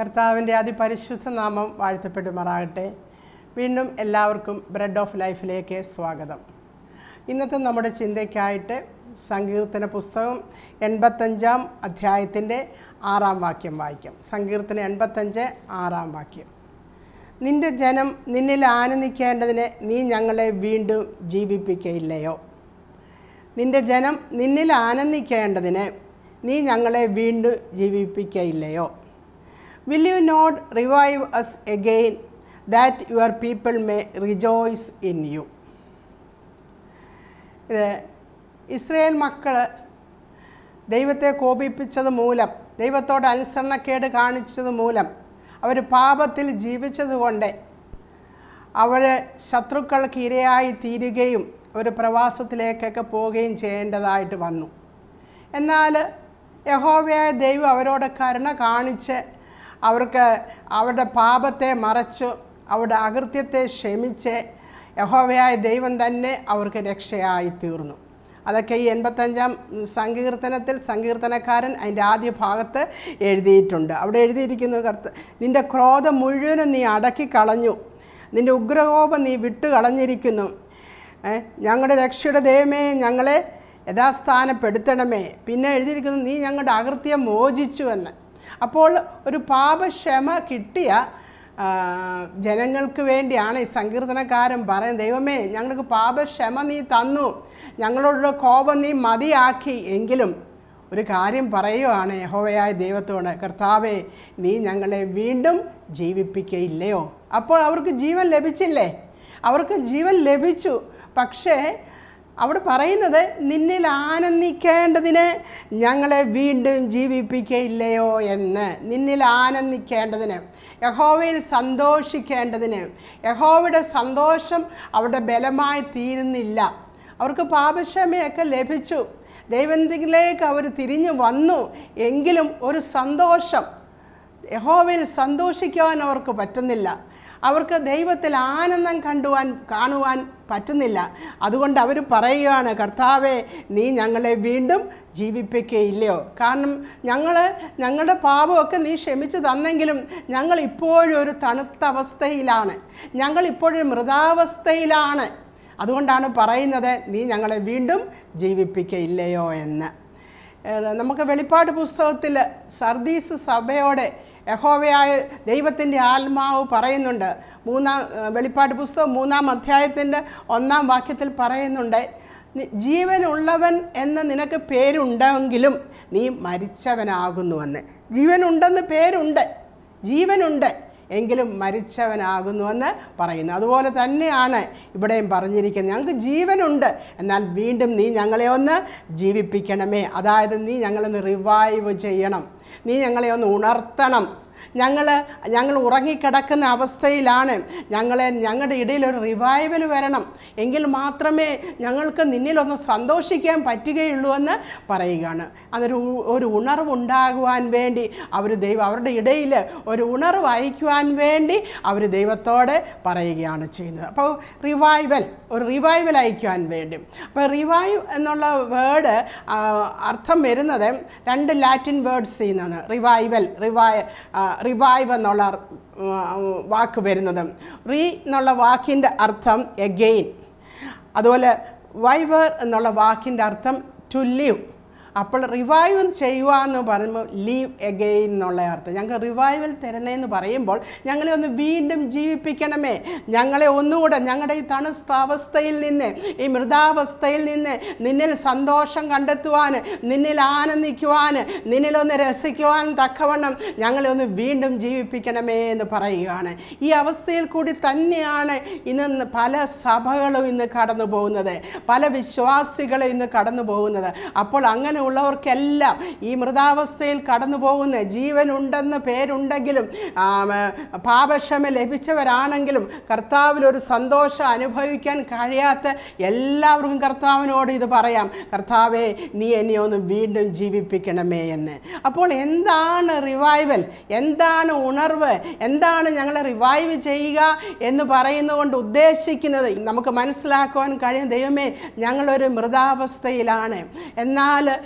കർത്താവിൻ്റെ അതിപരിശുദ്ധ നാമം വാഴ്ത്തപ്പെടുമാറാകട്ടെ വീണ്ടും എല്ലാവർക്കും ബ്രെഡ് ഓഫ് ലൈഫിലേക്ക് സ്വാഗതം ഇന്നത്തെ നമ്മുടെ ചിന്തയ്ക്കായിട്ട് സങ്കീർത്തന പുസ്തകം എൺപത്തഞ്ചാം അധ്യായത്തിൻ്റെ ആറാം വാക്യം വായിക്കാം സങ്കീർത്തനം എൺപത്തഞ്ച് ആറാം വാക്യം നിന്റെ ജനം നിന്നിൽ ആനന്ദിക്കേണ്ടതിന് നീ ഞങ്ങളെ വീണ്ടും ജീവിപ്പിക്കയില്ലയോ നിന്റെ ജനം നിന്നിൽ ആനന്ദിക്കേണ്ടതിന് നീ ഞങ്ങളെ വീണ്ടും ജീവിപ്പിക്കയില്ലയോ will you not revive us again that your people may rejoice in you ഇത് ഇസ്രയേൽ മക്കൾ ദൈവത്തെ കോപിപ്പിച്ചത് മൂലം ദൈവത്തോട് അനുസരണക്കേട് കാണിച്ചത് മൂലം അവർ പാപത്തിൽ ജീവിച്ചതുകൊണ്ട് അവർ ശത്രുക്കൾക്ക് ഇരയായി തീരുകയും ഒരു പ്രവാസത്തിലേക്കൊക്കെ പോവുകയും ചെയ്യേണ്ടതായിട്ട് വന്നു എന്നാൽ യഹോവയായ ദൈവം അവരോട് കരുണ കാണിച്ച് അവർക്ക് അവരുടെ പാപത്തെ മറച്ചു അവരുടെ അകൃത്യത്തെ ക്ഷമിച്ച് യഹോവയായ ദൈവം തന്നെ അവർക്ക് രക്ഷയായി തീർന്നു അതൊക്കെ ഈ എൺപത്തഞ്ചാം സങ്കീർത്തനത്തിൽ സങ്കീർത്തനക്കാരൻ അതിൻ്റെ ആദ്യ ഭാഗത്ത് എഴുതിയിട്ടുണ്ട് അവിടെ എഴുതിയിരിക്കുന്നു കർത്ത നിൻ്റെ ക്രോധം മുഴുവനും നീ അടക്കി കളഞ്ഞു നിൻ്റെ ഉഗ്രകോപം നീ വിട്ടു കളഞ്ഞിരിക്കുന്നു ഏ, ഞങ്ങളുടെ രക്ഷയുടെ ദൈവമേ ഞങ്ങളെ യഥാസ്ഥാനപ്പെടുത്തണമേ പിന്നെ എഴുതിയിരിക്കുന്നു നീ ഞങ്ങളുടെ അകൃത്യം മോചിച്ചു എന്ന് അപ്പോൾ ഒരു പാപക്ഷമ കിട്ടിയ ആ, ജനങ്ങൾക്ക് വേണ്ടിയാണ് ഈ സങ്കീർത്തനക്കാരൻ പറയുന്നത് ദൈവമേ ഞങ്ങൾക്ക് പാപക്ഷമ നീ തന്നു ഞങ്ങളോടുള്ള കോപം നീ മതിയാക്കി എങ്കിലും ഒരു കാര്യം പറയുകയാണ് യഹോവയായ ദൈവത്തോട് കർത്താവേ നീ ഞങ്ങളെ വീണ്ടും ജീവിപ്പിക്കയില്ലയോ അപ്പോൾ അവർക്ക് ജീവൻ ലഭിച്ചില്ലേ അവർക്ക് ജീവൻ ലഭിച്ചു പക്ഷേ അവിടെ പറയുന്നത് നിന്നിൽ ആനന്ദിക്കേണ്ടതിന് ഞങ്ങളെ വീണ്ടും ജീവിപ്പിക്കയില്ലയോ എന്ന് നിന്നിൽ ആനന്ദിക്കേണ്ടതിന് യഹോവയിൽ സന്തോഷിക്കേണ്ടതിന് യഹോവയുടെ സന്തോഷം അവിടെ ബലമായി തീരുന്നില്ല അവർക്ക് പാപക്ഷമയൊക്കെ ലഭിച്ചു ദൈവത്തിലേക്ക് അവർ തിരിഞ്ഞു വന്നു എങ്കിലും ഒരു സന്തോഷം യഹോവയിൽ സന്തോഷിക്കുവാൻ അവർക്ക് പറ്റുന്നില്ല അവർക്ക് ദൈവത്തിൽ ആനന്ദം കണ്ടുവാൻ കാണുവാൻ പറ്റുന്നില്ല അതുകൊണ്ട് അവർ പറയുകയാണ് കർത്താവെ നീ ഞങ്ങളെ വീണ്ടും ജീവിപ്പിക്കുകയില്ലയോ കാരണം ഞങ്ങൾ ഞങ്ങളുടെ പാപമൊക്കെ നീ ക്ഷമിച്ചു തന്നെങ്കിലും ഞങ്ങൾ ഇപ്പോഴും ഒരു തണുത്ത അവസ്ഥയിലാണ് ഞങ്ങൾ ഇപ്പോഴും മൃതാവസ്ഥയിലാണ് അതുകൊണ്ടാണ് പറയുന്നത് നീ ഞങ്ങളെ വീണ്ടും ജീവിപ്പിക്കയില്ലയോ എന്ന് ഏഹ് നമുക്ക് വെളിപ്പാട് പുസ്തകത്തിൽ സർദീസ് സഭയോടെ യഹോവയായ ദൈവത്തിൻ്റെ ആത്മാവ് പറയുന്നുണ്ട് മൂന്നാം ഏഹ് വെളിപ്പാട് പുസ്തകം മൂന്നാം അധ്യായത്തിൻ്റെ ഒന്നാം വാക്യത്തിൽ പറയുന്നുണ്ട് നി- ജീവനുള്ളവൻ എന്ന് നിനക്ക് പേരുണ്ടെങ്കിലും നീ മരിച്ചവനാകുന്നുവെന്ന് ജീവനുണ്ടെന്ന് പേരുണ്ട് ജീവനുണ്ട് എങ്കിലും മരിച്ചവനാകുന്നുവെന്ന് പറയുന്നു അതുപോലെ തന്നെയാണ് ഇവിടെയും പറഞ്ഞിരിക്കുന്നത് ഞങ്ങൾക്ക് ജീവനുണ്ട് എന്നാൽ വീണ്ടും നീ ഞങ്ങളെ ഒന്ന് ജീവിപ്പിക്കണമേ അതായത് നീ ഞങ്ങളൊന്ന് റിവൈവ് ചെയ്യണം നീ ഞങ്ങളെ ഒന്ന് ഉണർത്തണം ഞങ്ങൾ ഞങ്ങൾ ഉറങ്ങിക്കിടക്കുന്ന അവസ്ഥയിലാണ് ഞങ്ങളെ ഞങ്ങളുടെ ഇടയിൽ ഒരു റിവൈവൽ വരണം എങ്കിൽ മാത്രമേ ഞങ്ങൾക്ക് നിന്നിലൊന്ന് സന്തോഷിക്കാൻ പറ്റുകയുള്ളൂ എന്ന് പറയുകയാണ് അതൊരു ഉ- ഒരു ഉണർവുണ്ടാകുവാൻ വേണ്ടി അവർ ദൈവം അവരുടെ ഇടയിൽ ഒരു ഉണർവ് അയക്കുവാൻ വേണ്ടി അവർ ദൈവത്തോട് പറയുകയാണ് ചെയ്യുന്നത് അപ്പോൾ റിവൈവൽ ഒരു റിവൈവൽ അയക്കുവാൻ വേണ്ടി അപ്പോൾ റിവൈവ് എന്നുള്ള വേർഡ് അർത്ഥം വരുന്നത് രണ്ട് ലാറ്റിൻ വേർഡ്സ് ചെയ്യുന്നതാണ് റിവൈവൽ റിവൈ റിവൈവ് എന്നുള്ള അർ- ആ, വാക്ക് വരുന്നത് റീ എന്നുള്ള വാക്കിൻ്റെ അർത്ഥം എഗെയിൻ അതുപോലെ വൈവർ എന്നുള്ള വാക്കിൻ്റെ അർത്ഥം ടു ലീവ് അപ്പോൾ റിവൈവ് ചെയ്യുക എന്ന് പറയുമ്പോൾ ലീവ് എഗെയിൻ എന്നുള്ള അർത്ഥം ഞങ്ങൾ റിവൈവൽ തരണേ എന്ന് പറയുമ്പോൾ ഞങ്ങളെ ഒന്ന് വീണ്ടും ജീവിപ്പിക്കണമേ ഞങ്ങളെ ഒന്നുകൂടെ ഞങ്ങളുടെ ഈ തണുത്ത അവസ്ഥയിൽ നിന്ന് ഈ മൃതാവസ്ഥയിൽ നിന്ന് നിന്നിൽ സന്തോഷം കണ്ടെത്തുവാൻ നിന്നിൽ ആനന്ദിക്കുവാൻ നിന്നിലൊന്ന് രസിക്കുവാൻ തക്കവണ്ണം ഞങ്ങളെ ഒന്ന് വീണ്ടും ജീവിപ്പിക്കണമേ എന്ന് പറയുകയാണ് ഈ അവസ്ഥയിൽ കൂടി തന്നെയാണ് ഇന്ന് പല സഭകളും ഇന്ന് കടന്നു പോകുന്നത് പല വിശ്വാസികളും ഇന്ന് കടന്നു പോകുന്നത് അപ്പോൾ അങ്ങനെയുള്ളവർക്കെല്ലാം ഈ മൃതാവസ്ഥയിൽ കടന്നു പോകുന്ന ജീവനുണ്ടെന്ന് പേരുണ്ടെങ്കിലും ആ, ആ, പാപക്ഷമ ലഭിച്ചവരാണെങ്കിലും കർത്താവിൽ ഒരു സന്തോഷം അനുഭവിക്കാൻ കഴിയാത്ത എല്ലാവർക്കും കർത്താവിനോട് ഇത് പറയാം കർത്താവെ നീ എന്നെ ഒന്ന് വീണ്ടും ജീവിപ്പിക്കണമേ എന്ന് അപ്പോൾ എന്താണ് റിവൈവൽ എന്താണ് ഉണർവ് എന്താണ് ഞങ്ങളെ റിവൈവ് ചെയ്യുക എന്ന് പറയുന്നതുകൊണ്ട് ഉദ്ദേശിക്കുന്നത് നമുക്ക് മനസ്സിലാക്കുവാൻ കഴിയും ദൈവമേ ഞങ്ങളൊരു മൃതാവസ്ഥയിലാണ് എന്നാൽ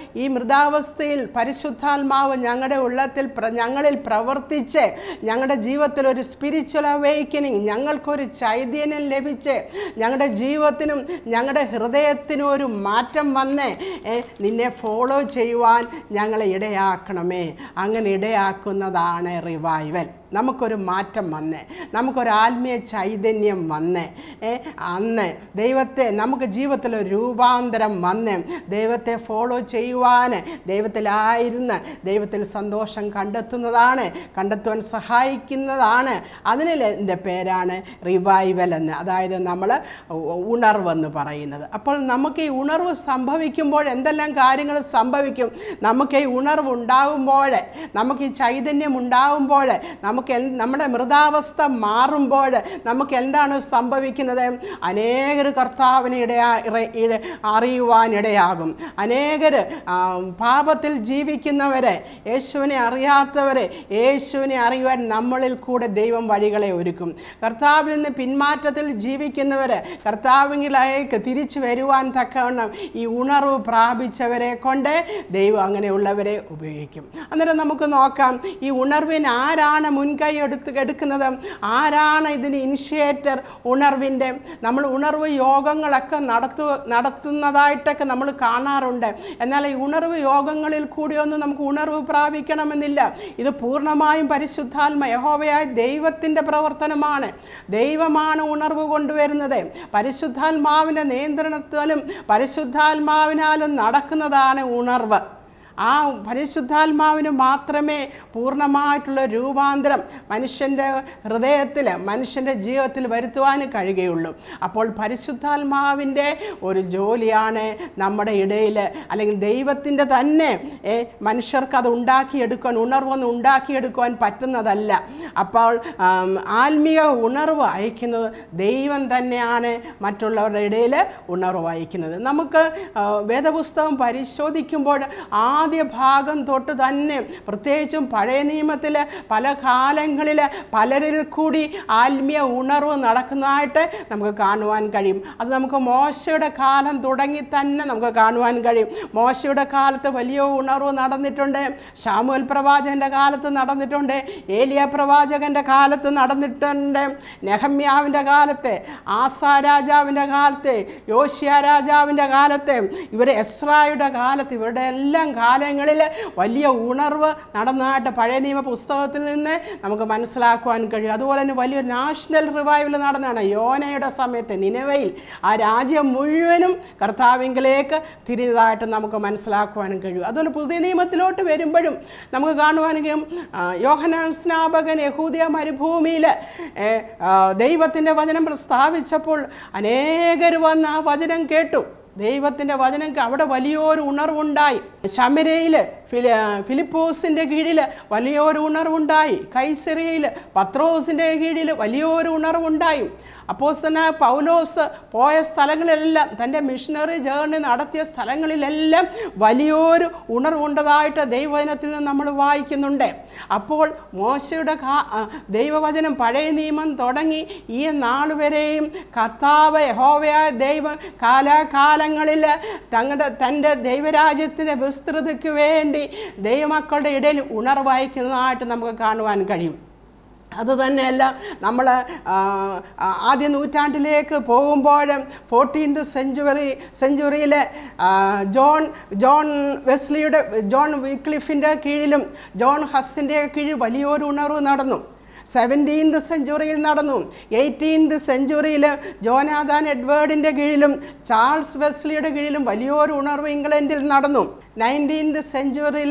ഈ മൃതാവസ്ഥയിൽ പരിശുദ്ധാത്മാവ് ഞങ്ങളുടെ ഉള്ളത്തിൽ പ്ര- ഞങ്ങളിൽ പ്രവർത്തിച്ച് ഞങ്ങളുടെ ജീവിതത്തിൽ ഒരു സ്പിരിച്വൽ അവേക്കനിങ് ഞങ്ങൾക്കൊരു ചൈതന്യം ലഭിച്ച് ഞങ്ങളുടെ ജീവിതത്തിനും ഞങ്ങളുടെ ഹൃദയത്തിനും ഒരു മാറ്റം വന്ന് ഏ, നിന്നെ ഫോളോ ചെയ്യുവാൻ ഞങ്ങളെ ഇടയാക്കണമേ അങ്ങനെ ഇടയാക്കുന്നതാണ് റിവൈവൽ നമുക്കൊരു മാറ്റം വന്ന് നമുക്കൊരു ആത്മീയ ചൈതന്യം വന്ന് ഏ, അന്ന് ദൈവത്തെ നമുക്ക് ജീവിതത്തിൽ ഒരു രൂപാന്തരം വന്ന് ദൈവത്തെ ഫോളോ ചെയ്യുവാൻ ദൈവത്തിലായിരുന്ന് ദൈവത്തിൽ സന്തോഷം കണ്ടെത്തുന്നതാണ് കണ്ടെത്തുവാൻ സഹായിക്കുന്നതാണ് അതിന് എൻ്റെ പേരാണ് റിവൈവൽ എന്ന് അതായത് നമ്മൾ ഉണർവെന്ന് പറയുന്നത് അപ്പോൾ നമുക്ക് ഈ ഉണർവ് സംഭവിക്കുമ്പോൾ എന്തെല്ലാം കാര്യങ്ങൾ സംഭവിക്കും നമുക്ക് ഈ ഉണർവ് ഉണ്ടാകുമ്പോൾ നമുക്ക് ഈ ചൈതന്യം ഉണ്ടാകുമ്പോൾ നമുക്ക് എൻ- നമ്മുടെ മൃതാവസ്ഥ മാറുമ്പോൾ നമുക്ക് എന്താണ് സംഭവിക്കുന്നത് അനേകർ കർത്താവിനെ ഇടയാ ഇറ- ഇട- അറിയുവാനിടയാകും അനേകർ പാപത്തിൽ ജീവിക്കുന്നവരെ യേശുവിനെ അറിയാത്തവരെ യേശുവിനെ അറിയുവാൻ നമ്മളിൽ കൂടെ ദൈവം വഴികളെ ഒരുക്കും കർത്താവിൽ നിന്ന് പിന്മാറ്റത്തിൽ ജീവിക്കുന്നവർ കർത്താവിലേക്ക് തിരിച്ചു വരുവാൻ തക്കവണ്ണം ഈ ഉണർവ് പ്രാപിച്ചവരെ കൊണ്ട് ദൈവം അങ്ങനെയുള്ളവരെ ഉപയോഗിക്കും അന്നേരം നമുക്ക് നോക്കാം ഈ ഉണർവിന് ആരാണ് മുൻകൈ എടുത്ത് എടുക്കുന്നത് ആരാണ് ഇതിന് ഇനിഷ്യേറ്റർ ഉണർവിൻ്റെ നമ്മൾ ഉണർവ് യോഗങ്ങളൊക്കെ നടത്തു നടത്തുന്നതായിട്ടൊക്കെ നമ്മൾ കാണാറുണ്ട് എന്നാൽ ഈ ഉണർവ് യോഗങ്ങളിൽ കൂടിയൊന്നും നമുക്ക് ഉണർവ് പ്രാപിക്കണമെന്നില്ല ഇത് പൂർണ്ണമായും പരിശുദ്ധാത്മ യഹോവയായ ദൈവത്തിൻ്റെ പ്രവർത്തനമാണ് ദൈവമാണ് ഉണർവ് കൊണ്ടുവരുന്നത് പരിശുദ്ധാത്മാവിൻ്റെ നിയന്ത്രണത്താലും പരിശുദ്ധാത്മാവിനാലും നടക്കുന്നതാണ് ഉണർവ് ആ പരിശുദ്ധാത്മാവിന് മാത്രമേ പൂർണ്ണമായിട്ടുള്ള രൂപാന്തരം മനുഷ്യൻ്റെ ഹൃദയത്തിൽ മനുഷ്യൻ്റെ ജീവിതത്തിൽ വരുത്തുവാൻ കഴിയുകയുള്ളൂ അപ്പോൾ പരിശുദ്ധാത്മാവിൻ്റെ ഒരു ജോലിയാണ് നമ്മുടെ ഇടയിൽ അല്ലെങ്കിൽ ദൈവത്തിൻ്റെ തന്നെ ഏ, മനുഷ്യർക്ക് അത് ഉണ്ടാക്കിയെടുക്കുവാൻ ഉണർവൊന്നും ഉണ്ടാക്കിയെടുക്കുവാൻ പറ്റുന്നതല്ല അപ്പോൾ ആം, ആത്മീയ ഉണർവ് അയക്കുന്നത് ദൈവം തന്നെയാണ് മറ്റുള്ളവരുടെ ഇടയിൽ ഉണർവ് അയക്കുന്നത് നമുക്ക് ആ, വേദപുസ്തകം പരിശോധിക്കുമ്പോൾ ആദ്യ ഭാഗം തൊട്ട് തന്നെ പ്രത്യേകിച്ചും പഴയ നിയമത്തിൽ പല കാലങ്ങളിൽ പലരിൽ കൂടി ആത്മീയ ഉണർവ് നടക്കുന്നതായിട്ട് നമുക്ക് കാണുവാൻ കഴിയും അത് നമുക്ക് മോശയുടെ കാലം തുടങ്ങി തന്നെ നമുക്ക് കാണുവാൻ കഴിയും മോശയുടെ കാലത്ത് വലിയ ഉണർവ് നടന്നിട്ടുണ്ട് ശാമുവൽ പ്രവാചകൻ്റെ കാലത്ത് നടന്നിട്ടുണ്ട് ഏലിയ പ്രവാചകൻ്റെ കാലത്ത് നടന്നിട്ടുണ്ട് നെഹമ്യാവിൻ്റെ കാലത്ത് ആസാ രാജാവിൻ്റെ കാലത്ത് യോശിയ രാജാവിൻ്റെ കാലത്ത് ഇവർ എസ്രായുടെ കാലത്ത് ഇവരുടെ എല്ലാം കാലങ്ങളിൽ വലിയ ഉണർവ് നടന്നതായിട്ട് പഴയ നിയമ പുസ്തകത്തിൽ നിന്ന് നമുക്ക് മനസ്സിലാക്കുവാൻ കഴിയും അതുപോലെ തന്നെ വലിയൊരു നാഷണൽ റിവൈവൽ നടന്നതാണ് യോനയുടെ സമയത്ത് നിലവയിൽ ആ രാജ്യം മുഴുവനും കർത്താവിങ്കിലേക്ക് തിരിഞ്ഞതായിട്ട് നമുക്ക് മനസ്സിലാക്കുവാനും കഴിയും അതുപോലെ പുതിയ നിയമത്തിലോട്ട് വരുമ്പോഴും നമുക്ക് കാണുവാൻ കഴിയും ആ, യോഹന്നാൻ സ്നാപകൻ യഹൂദിയ മരുഭൂമിയിൽ ദൈവത്തിൻ്റെ വചനം പ്രസ്താവിച്ചപ്പോൾ അനേകർ വന്ന് ആ വചനം കേട്ടു ദൈവത്തിൻ്റെ വചനം കേ- അവിടെ വലിയൊരു ഉണർവുണ്ടായി ശമരയിൽ ഫിലി ഫിലിപ്പോസിൻ്റെ കീഴിൽ വലിയൊരു ഉണർവുണ്ടായി കൈസറിയയിൽ പത്രോസിൻ്റെ കീഴിൽ വലിയൊരു ഉണർവുണ്ടായി അപ്പോസ്തന പൗലോസ് പോയ സ്ഥലങ്ങളിലെല്ലാം തൻ്റെ മിഷണറി ജേർണി നടത്തിയ സ്ഥലങ്ങളിലെല്ലാം വലിയൊരു ഉണർവുണ്ടതായിട്ട് ദൈവവചനത്തിൽ നിന്ന് നമ്മൾ വായിക്കുന്നുണ്ട് അപ്പോൾ മോശയുടെ കാ ആ, ദൈവവചനം പഴയ നിയമം തുടങ്ങി ഈ നാൾ വരെയും കർത്താവ് യഹോവയായ ദൈവം കാലാകാലങ്ങളിൽ തങ്ങളുടെ തൻ്റെ ദൈവരാജ്യത്തിൻ്റെ വിസ്തൃതിക്ക് വേണ്ടി ദൈവമക്കളുടെ ഇടയിൽ ഉണർവഹിക്കുന്നതായിട്ട് നമുക്ക് കാണുവാൻ കഴിയും അത് തന്നെയല്ല നമ്മൾ ആദ്യ നൂറ്റാണ്ടിലേക്ക് പോകുമ്പോൾ ഫോർട്ടീൻത് സെഞ്ചുറി സെഞ്ചുറിയിൽ ജോൺ ജോൺ വെസ്ലിയുടെ ജോൺ വിക്ലിഫിൻ്റെ കീഴിലും ജോൺ ഹസ്സിൻ്റെ കീഴിൽ വലിയൊരു ഉണർവ് നടന്നു സെവൻറ്റീൻത് സെഞ്ചുറിയിൽ നടന്നു എയ്റ്റീൻത് സെഞ്ചുറിയിൽ ജോനാഥാൻ എഡ്വേർഡിൻ്റെ കീഴിലും ചാൾസ് വെസ്ലിയുടെ കീഴിലും വലിയൊരു ഉണർവ് ഇംഗ്ലണ്ടിൽ നടന്നു നയൻറ്റീൻത് സെഞ്ചുറിയിൽ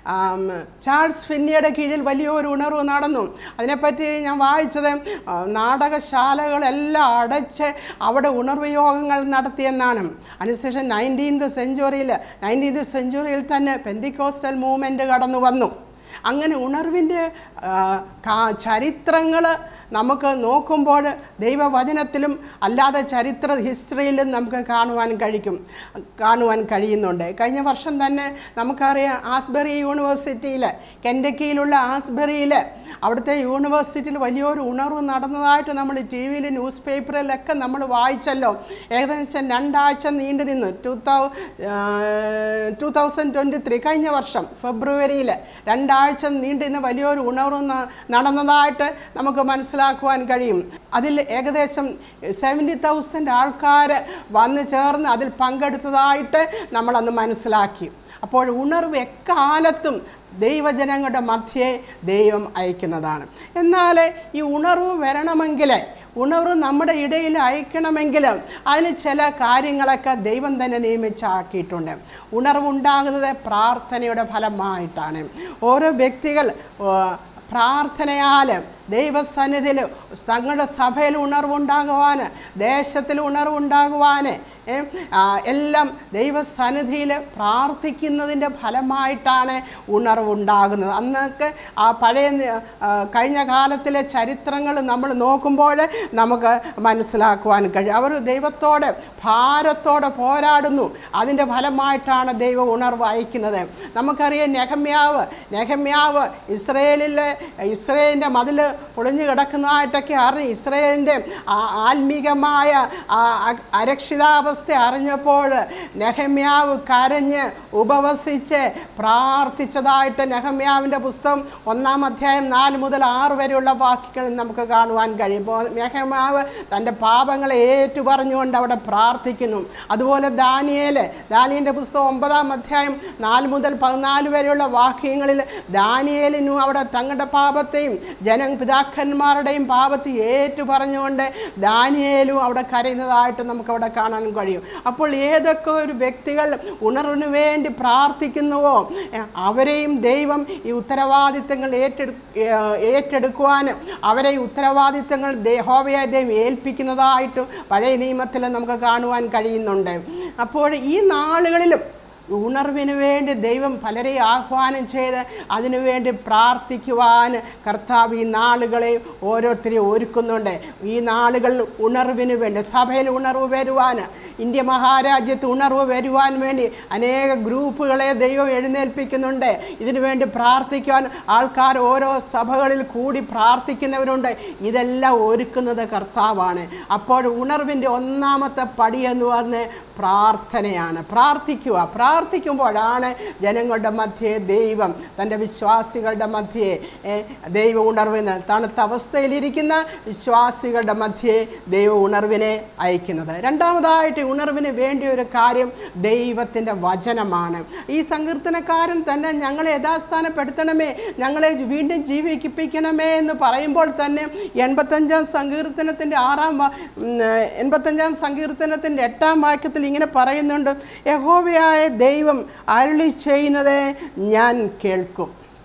ചാൾസ് ഫിന്നിയുടെ കീഴിൽ വലിയൊരു ഉണർവ് നടന്നു അതിനെപ്പറ്റി ഞാൻ വായിച്ചത് ആ, നാടകശാലകളെല്ലാം അടച്ച് അവിടെ ഉണർവ് യോഗങ്ങൾ നടത്തിയെന്നാണ് അതിനുശേഷം നയൻറ്റീൻത് സെഞ്ചുറിയിൽ നയൻറ്റീൻത് സെഞ്ചുറിയിൽ തന്നെ പെന്തിക്കോസ്റ്റൽ മൂവ്മെൻറ്റ് കടന്നു വന്നു അങ്ങനെ ഉണർവിൻ്റെ ചരിത്രങ്ങൾ നമുക്ക് നോക്കുമ്പോൾ ദൈവവചനത്തിലും അല്ലാതെ ചരിത്ര ഹിസ്റ്ററിയിലും നമുക്ക് കാണുവാൻ കഴിക്കും കാണുവാൻ കഴിയുന്നുണ്ട് കഴിഞ്ഞ വർഷം തന്നെ നമുക്കറിയാം ആസ്ബറി യൂണിവേഴ്സിറ്റിയിൽ കെൻഡക്കിയിലുള്ള ആസ്ബറിയിൽ അവിടുത്തെ യൂണിവേഴ്സിറ്റിയിൽ വലിയൊരു ഉണർവ് നടന്നതായിട്ട് നമ്മൾ ടി വിയിൽ ന്യൂസ് പേപ്പറിലൊക്കെ നമ്മൾ വായിച്ചല്ലോ ഏകദേശം രണ്ടാഴ്ച നീണ്ടു നിന്ന് two thou two thousand twenty three കഴിഞ്ഞ വർഷം ഫെബ്രുവരിയിൽ രണ്ടാഴ്ച നീണ്ടു നിന്ന് വലിയൊരു ഉണർവ് ന- നടന്നതായിട്ട് നമുക്ക് മനസ്സിലാക്കുവാൻ കഴിയും അതിൽ ഏകദേശം സെവൻറ്റി തൗസൻഡ് ആൾക്കാർ വന്നു ചേർന്ന് അതിൽ പങ്കെടുത്തതായിട്ട് നമ്മളന്ന് മനസ്സിലാക്കി അപ്പോൾ ഉണർവ് എക്കാലത്തും ദൈവജനങ്ങളുടെ മധ്യേ ദൈവം അയക്കുന്നതാണ് എന്നാൽ ഈ ഉണർവ് വരണമെങ്കിൽ ഉണർവ് നമ്മുടെ ഇടയിൽ അയക്കണമെങ്കിൽ അതിന് ചില കാര്യങ്ങളൊക്കെ ദൈവം തന്നെ നിയമിച്ചാക്കിയിട്ടുണ്ട് ഉണർവുണ്ടാകുന്നത് പ്രാർത്ഥനയുടെ ഫലമായിട്ടാണ് ഓരോ വ്യക്തികൾ ആ, പ്രാർത്ഥനയാൽ ദൈവസന്നിധിയിൽ തങ്ങളുടെ സഭയിൽ ഉണർവുണ്ടാകുവാൻ ദേശത്തിൽ ഉണർവുണ്ടാകുവാൻ ഏ, ആ, എല്ലാം ദൈവസന്നിധിയിൽ പ്രാർത്ഥിക്കുന്നതിൻ്റെ ഫലമായിട്ടാണ് ഉണർവുണ്ടാകുന്നത് അന്നൊക്കെ ആ പഴയ നി- ആ, കഴിഞ്ഞ കാലത്തിലെ ചരിത്രങ്ങൾ നമ്മൾ നോക്കുമ്പോൾ നമുക്ക് മനസ്സിലാക്കുവാൻ കഴിയും അവർ ദൈവത്തോട് ഭാരത്തോടെ പോരാടുന്നു അതിൻ്റെ ഫലമായിട്ടാണ് ദൈവം ഉണർവ് അയക്കുന്നത് നമുക്കറിയാം നെഹമ്യാവ് നെഹമ്യാവ് ഇസ്രയേലിലെ ഇസ്രയേലിൻ്റെ മതിൽ പൊളിഞ്ഞു കിടക്കുന്നതായിട്ടൊക്കെ അറിഞ്ഞ് ഇസ്രയേലിൻ്റെ ആ- ആത്മീകമായ ആ അ- അരക്ഷിതാവസ്ഥ അറിഞ്ഞപ്പോൾ നെഹമ്യാവ് കരഞ്ഞ് ഉപവസിച്ച് പ്രാർത്ഥിച്ചതായിട്ട് നെഹമ്യാവിൻ്റെ പുസ്തകം ഒന്നാം അധ്യായം നാല് മുതൽ ആറ് വരെയുള്ള വാക്യങ്ങളിൽ നമുക്ക് കാണുവാൻ കഴിയും അപ്പോൾ നെഹമ്യാവ് തൻ്റെ പാപങ്ങളെ ഏറ്റു പറഞ്ഞുകൊണ്ട് അവിടെ പ്രാർത്ഥിക്കുന്നു അതുപോലെ ദാനിയേല് ദാനിയൻ്റെ പുസ്തകം ഒമ്പതാം അധ്യായം നാല് മുതൽ പതിനാല് വരെയുള്ള വാക്യങ്ങളിൽ ദാനിയേലിനും അവിടെ തങ്ങളുടെ പാപത്തെയും ജന പിതാക്കന്മാരുടെയും പാപത്തെ ഏറ്റു പറഞ്ഞുകൊണ്ട് ദാനിയേലും അവിടെ കരയുന്നതായിട്ട് നമുക്ക് അവിടെ കാണാൻ കഴിയും അപ്പോൾ ഏതൊക്കെ ഒരു വ്യക്തികൾ ഉണർവിന് വേണ്ടി പ്രാർത്ഥിക്കുന്നുവോ ഏഹ് അവരെയും ദൈവം ഈ ഉത്തരവാദിത്തങ്ങൾ ഏറ്റെടു ഏഹ് ഏറ്റെടുക്കുവാൻ അവരെ ഈ ഉത്തരവാദിത്തങ്ങൾ ദേഹോവയായ ദൈവം ഏൽപ്പിക്കുന്നതായിട്ട് പഴയ നിയമത്തിൽ നമുക്ക് കാണുവാൻ കഴിയുന്നുണ്ട് അപ്പോൾ ഈ നാളുകളിലും ഉണർവിന് വേണ്ടി ദൈവം പലരെ ആഹ്വാനം ചെയ്ത് അതിനുവേണ്ടി പ്രാർത്ഥിക്കുവാൻ കർത്താവ് ഈ നാളുകളെ ഓരോരുത്തരെയും ഒരുക്കുന്നുണ്ട് ഈ നാളുകൾ ഉണർവിന് വേണ്ടി സഭയിൽ ഉണർവ് വരുവാൻ ഇന്ത്യ മഹാരാജ്യത്ത് ഉണർവ് വരുവാൻ വേണ്ടി അനേക ഗ്രൂപ്പുകളെ ദൈവം എഴുന്നേൽപ്പിക്കുന്നുണ്ട് ഇതിനു വേണ്ടി പ്രാർത്ഥിക്കുവാൻ ആൾക്കാർ ഓരോ സഭകളിൽ കൂടി പ്രാർത്ഥിക്കുന്നവരുണ്ട് ഇതെല്ലാം ഒരുക്കുന്നത് കർത്താവാണ് അപ്പോൾ ഉണർവിൻ്റെ ഒന്നാമത്തെ പടി എന്ന് പറഞ്ഞ് പ്രാർത്ഥനയാണ് പ്രാർത്ഥിക്കുക പ്രാർത്ഥിക്കുമ്പോഴാണ് ജനങ്ങളുടെ മധ്യേ ദൈവം തൻ്റെ വിശ്വാസികളുടെ മധ്യേ ഏ, ദൈവ ഉണർവിന് തണുത്ത അവസ്ഥയിലിരിക്കുന്ന വിശ്വാസികളുടെ മധ്യേ ദൈവ ഉണർവിനെ അയക്കുന്നത് രണ്ടാമതായിട്ട് ഈ ഉണർവിന് വേണ്ടിയ ഒരു കാര്യം ദൈവത്തിൻ്റെ വചനമാണ് ഈ സങ്കീർത്തനക്കാരൻ തന്നെ ഞങ്ങളെ യഥാസ്ഥാനപ്പെടുത്തണമേ ഞങ്ങളെ വീണ്ടും ജീവിപ്പിക്കണമേ എന്ന് പറയുമ്പോൾ തന്നെ എൺപത്തഞ്ചാം സങ്കീർത്തനത്തിൻ്റെ ആറാം വാ- ഉം, ഏഹ്, എൺപത്തഞ്ചാം സങ്കീർത്തനത്തിൻ്റെ എട്ടാം വാക്യത്തിൽ ഇങ്ങനെ പറയുന്നുണ്ട് യഹോവയായ ദൈവം അരുളി ചെയ്യുന്നത് ഞാൻ കേൾക്കും